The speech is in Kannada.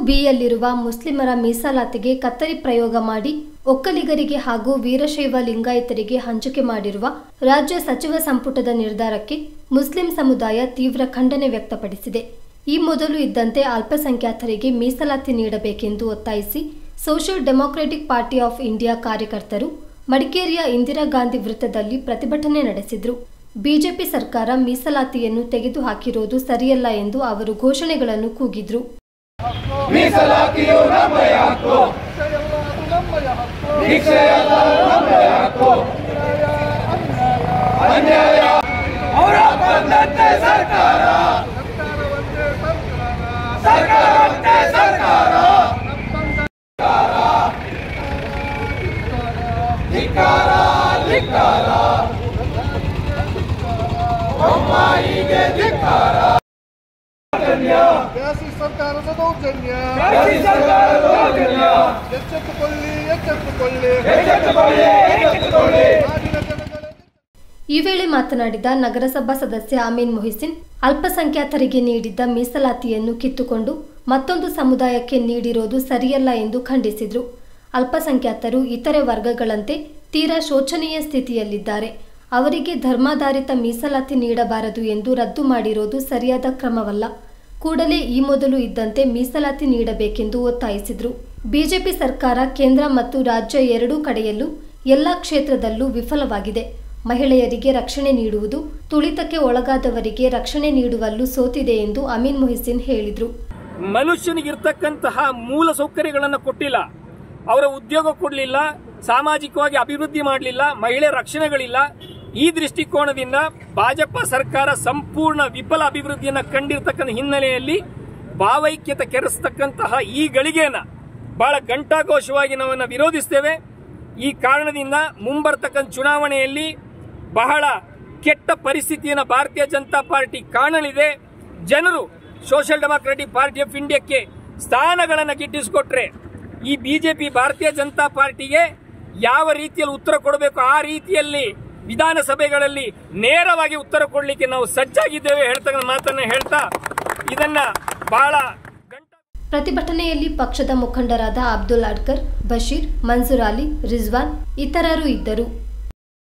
ಬಿಯಲ್ಲಿರುವ ಮುಸ್ಲಿಮರ ಮೀಸಲಾತಿಗೆ ಕತ್ತರಿ ಪ್ರಯೋಗ ಮಾಡಿ ಒಕ್ಕಲಿಗರಿಗೆ ಹಾಗೂ ವೀರಶೈವ ಲಿಂಗಾಯತರಿಗೆ ಹಂಚಿಕೆ ಮಾಡಿರುವ ರಾಜ್ಯ ಸಚಿವ ಸಂಪುಟದ ನಿರ್ಧಾರಕ್ಕೆ ಮುಸ್ಲಿಂ ಸಮುದಾಯ ತೀವ್ರ ಖಂಡನೆ ವ್ಯಕ್ತಪಡಿಸಿದೆ ಈ ಮೊದಲು ಇದ್ದಂತೆ ಅಲ್ಪಸಂಖ್ಯಾತರಿಗೆ ಮೀಸಲಾತಿ ನೀಡಬೇಕೆಂದು ಒತ್ತಾಯಿಸಿ social democratic party of India ಕಾರ್ಯಕರ್ತರು ಮಡಿಕೇರಿಯ ಇಂದಿರಾ ಗಾಂಧಿ ವೃತ್ತದಲ್ಲಿ ಪ್ರತಿಭಟನೆ ನಡೆಸಿದರು ಬಿಜೆಪಿ ಸರ್ಕಾರ ಮೀಸಲಾತಿಯನ್ನು ತೆಗೆದುಹಾಕಿರುವುದು ಸರಿಯಲ್ಲ ಎಂದು ಅವರು ಘೋಷಣೆಗಳನ್ನು ಕೂಗಿದ್ರು ಮೀಸಲಾತಿಯು ನಮ್ಮಯ ಹಕ್ಕು ಭಿಕ್ಷೆಯಲ್ಲ ನಮ್ಮಯ ಹಕ್ಕು ಅನ್ಯಾಯ ಅವರ ಬಂದಂತೆ ಸರ್ಕಾರ ಸರ್ಕಾರವಂತೆ ಸರ್ಕಾರ ಧಿಕ್ಕಾರ ಧಿಕ್ಕಾರ ಬೊಮ್ಮಾಯಿಗೆ ಧಿಕ್ಕಾರ ಬ್ಯಾಸಿ ಸರ್ಕಾರದ ದೌರ್ಜನ್ಯ ಬ್ಯಾಸಿ ಸರ್ಕಾರದ ದೌರ್ಜನ್ಯ. ಎಚ್ಚೆತ್ತುಕೊಳ್ಳಿ ಎಚ್ಚೆತ್ತುಕೊಳ್ಳಿ ಎಚ್ಚೆತ್ತುಕೊಳ್ಳಿ ಎಚ್ಚೆತ್ತುಕೊಳ್ಳಿ ನಾಡಿನ ಜನಗಳೇ ಈ ವೇಳೆ ಮಾತನಾಡಿದ ನಗರಸಭಾ ಸದಸ್ಯ ಅಮೀನ್ ಮೊಹಿಸಿನ್ ಅಲ್ಪಸಂಖ್ಯಾತರಿಗೆ ನೀಡಿದ್ದ ಮೀಸಲಾತಿಯನ್ನು ಕಿತ್ತುಕೊಂಡು ಮತ್ತೊಂದು ಸಮುದಾಯಕ್ಕೆ ನೀಡಿರೋದು ಸರಿಯಲ್ಲ ಎಂದು ಖಂಡಿಸಿದರು ಅಲ್ಪಸಂಖ್ಯಾತರು ಇತರೆ ವರ್ಗಗಳಂತೆ ತೀರಾ ಶೋಚನೀಯ ಸ್ಥಿತಿಯಲ್ಲಿದ್ದಾರೆ ಅವರಿಗೆ ಧರ್ಮಾಧಾರಿತ ಮೀಸಲಾತಿ ನೀಡಬಾರದು ಎಂದು ರದ್ದು ಮಾಡಿರೋದು ಸರಿಯಾದ ಕ್ರಮವಲ್ಲ ಕೂಡಲೇ ಈ ಮೊದಲು ಇದ್ದಂತೆ ಮೀಸಲಾತಿ ನೀಡಬೇಕೆಂದು ಒತ್ತಾಯಿಸಿದರು ಬಿಜೆಪಿ ಸರ್ಕಾರ ಕೇಂದ್ರ ಮತ್ತು ರಾಜ್ಯ ಎರಡೂ ಕಡೆಯಲ್ಲೂ ಎಲ್ಲ ಕ್ಷೇತ್ರದಲ್ಲೂ ವಿಫಲವಾಗಿದೆ ಮಹಿಳೆಯರಿಗೆ ರಕ್ಷಣೆ ನೀಡುವುದು ತುಳಿತಕ್ಕೆ ಒಳಗಾದವರಿಗೆ ರಕ್ಷಣೆ ನೀಡುವಲ್ಲೂ ಸೋತಿದೆ ಎಂದು ಅಮೀನ್ ಮೊಹಿಸಿನ್ ಹೇಳಿದರು ಮನುಷ್ಯನಿಗಿರ್ತಕ್ಕಂತಹ ಮೂಲ ಸೌಕರ್ಯಗಳನ್ನು ಕೊಟ್ಟಿಲ್ಲ ಅವರ ಉದ್ಯೋಗ ಕೊಡಲಿಲ್ಲ ಸಾಮಾಜಿಕವಾಗಿ ಅಭಿವೃದ್ಧಿ ಮಾಡಲಿಲ್ಲ ಮಹಿಳೆ ರಕ್ಷಣೆಗಳಿಲ್ಲ ಈ ದೃಷ್ಟಿಕೋನದಿಂದ ಭಾಜಪ ಸರ್ಕಾರ ಸಂಪೂರ್ಣ ವಿಫಲ ಅಭಿವೃದ್ಧಿಯನ್ನ ಕಂಡಿರ್ತಕ್ಕಂಥ ಹಿನ್ನೆಲೆಯಲ್ಲಿ ಭಾವೈಕ್ಯತೆ ಕೆರೆಸ್ತಕ್ಕಂತಹ ಈ ಗಳಿಗೆಯನ್ನ ಬಹಳ ಘಂಟಾಘೋಷವಾಗಿ ನಾವನ್ನ ವಿರೋಧಿಸ್ತೇವೆ ಈ ಕಾರಣದಿಂದ ಮುಂಬರ್ತಕ್ಕಂಥ ಚುನಾವಣೆಯಲ್ಲಿ ಬಹಳ ಕೆಟ್ಟ ಪರಿಸ್ಥಿತಿಯನ್ನು ಭಾರತೀಯ ಜನತಾ ಪಾರ್ಟಿ ಕಾಣಲಿದೆ ಜನರು ಸೋಷಿಯಲ್ ಡೆಮಾಕ್ರೆಟಿಕ್ ಪಾರ್ಟಿ ಆಫ್ ಇಂಡಿಯಾಕ್ಕೆ ಸ್ಥಾನಗಳನ್ನು ಗಿಟ್ಟಿಸಿಕೊಟ್ರೆ ಈ ಬಿಜೆಪಿ ಭಾರತೀಯ ಜನತಾ ಪಾರ್ಟಿಗೆ ಯಾವ ರೀತಿಯಲ್ಲಿ ಉತ್ತರ ಕೊಡಬೇಕು ಆ ರೀತಿಯಲ್ಲಿ ವಿಧಾನಸಭೆಗಳಲ್ಲಿ ನೇರವಾಗಿ ಉತ್ತರ ಕೊಡಲಿಕ್ಕೆ ನಾವು ಸಜ್ಜಾಗಿದ್ದೇವೆ ಹೇಳ್ತಕ್ಕಂಥ ಮಾತನ್ನ ಹೇಳ್ತಾ ಇದನ್ನ ಬಹಳ ಗಂಟ ಪ್ರತಿಭಟನೆಯಲ್ಲಿ ಪಕ್ಷದ ಮುಖಂಡರಾದ ಅಬ್ದುಲ್ ಅಡ್ಕರ್ ಬಶೀರ್ ಮನ್ಸೂರ್ ಅಲಿ ರಿಜ್ವಾನ್ ಇತರರು ಇದ್ದರು